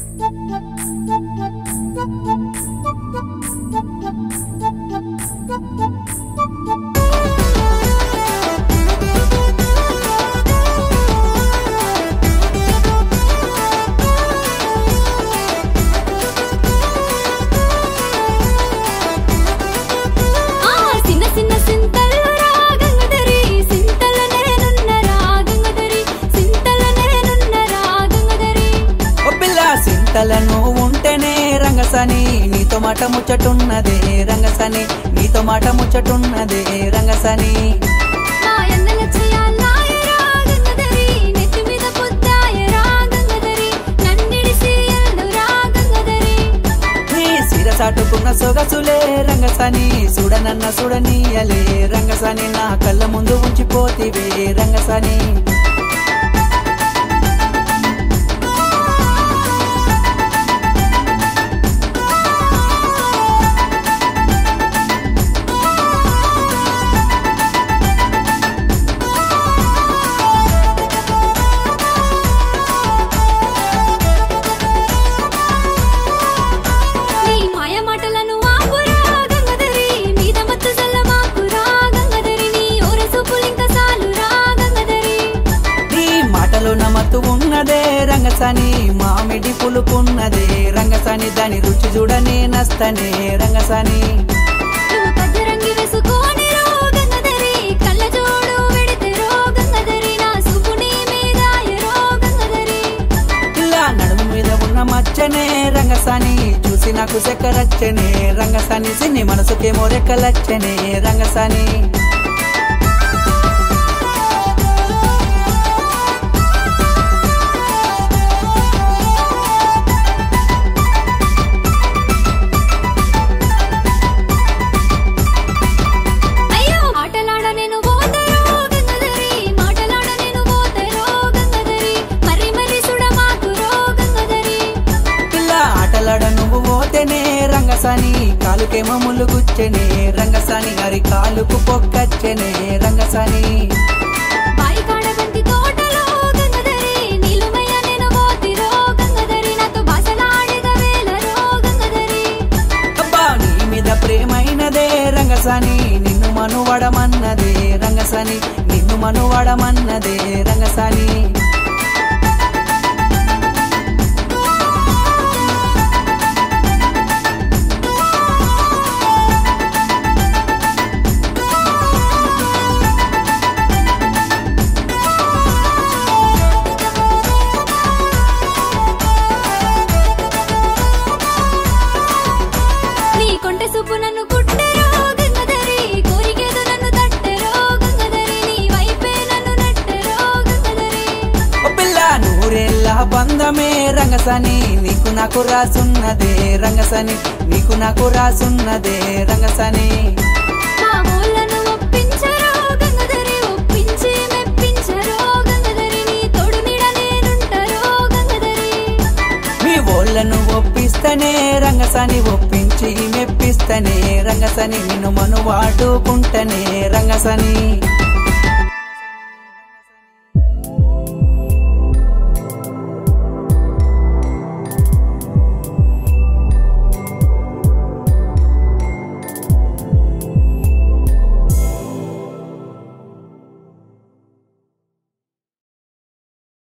ఆ సిన్న సిన్న సింతల్లో రాగంగదరి సింతల నేనున్న రాగంగదరి సింతల నేనున్న రాగంగదరి ఓ పిల్ల సింతలను ఉంటేనే రంగసని నీతో మాట ముచ్చటున్నదే రంగసని నీతో మాట ముచ్చటున్నదే రంగసని నా ఎన్నెల చేయాలాయ రాగంగదరి నెత్తి మీద పొద్దాయ రాగంగదరి నన్నిడిసి ఎల్లు రాగంగదరి నీ సిరసాటుకున్న సొగసులే రంగసని చూడనన్న చూడనీయలే రంగసని నా కళ్ళ ముందు ఉంచిపోతివే రంగసని నీ మాయ మాటలను ఆపురా గంగదరి మీద మత్తు జల్లమాకురా గంగదరి నీ ఓరసు పులింక సాలురా గంగదరి నీ మాటలో నమత్తు ఉన్నదే రంగసని మామిడి పులుపున్నదే రంగసని దాని రుచి చూడనే నస్తనే రంగసని నువ్వు కజ్జరంగి వేసుకొని రో గంగదరి కళ్ళ జోడు వెడితే రో గంగదరి నా సూపు నీ మీద ఎరో గంగదరి ఇలా నడుము మీద ఉన్న మచ్చనే రంగసాని చూసి నాకు చెక్కరచ్చనే రంగసాని సిన్ని మనసుకేమో రెక్కలచ్చనే రంగసాని అయ్యో ఆటలాడ నేను పోతరో గంగదరి మాటలాడ నేను పోతరో గంగదరి మరి మరి సుడమాకురో గంగదరి ఇలా ఆటలాడ నువ్వు పోతేనే రంగసాని కాలుకేమో ముళ్ళు గుచ్చెనే రంగసాని హరి కాలుకు పొక్కచ్చనే రంగసాని బాయి కాడ బంతి తోటలో గంగదరి నీలుమయ్య నేను పోతిరో గంగదరి నాతో భాషలాడిన వేలరో గంగదరి అబ్బా నీ మీద ప్రేమైనదే రంగసాని నిన్ను మనువడమన్నదే రంగసాని నిన్ను మనువడమన్నదే రంగసాని నీ కొంటె సూపు నన్ను కుట్టెరో గంగదరి కోరికేదో నన్ను తట్టెరో గంగదరి నీ వైపే నన్ను నట్టెరో గంగదరి ఓ పిల్ల నూరేళ్ళ బంధమే రంగసాని నీకు నాకు రాసున్నదే రంగసాని నీకు నాకు రాసున్నదే రంగసాని మా ఊళ్ళను ఒప్పించరో గంగదరి ఒప్పించి మెప్పించరో గంగదరి నీ తోడు నీడ నేనుంటరో గంగదరి మీ ఓళ్ళను ఒప్పిస్తనే రంగసాని ఒప్పించి మెప్పిస్తనే రంగసాని నిన్ను మను వాడుకుంటనే రంగసాని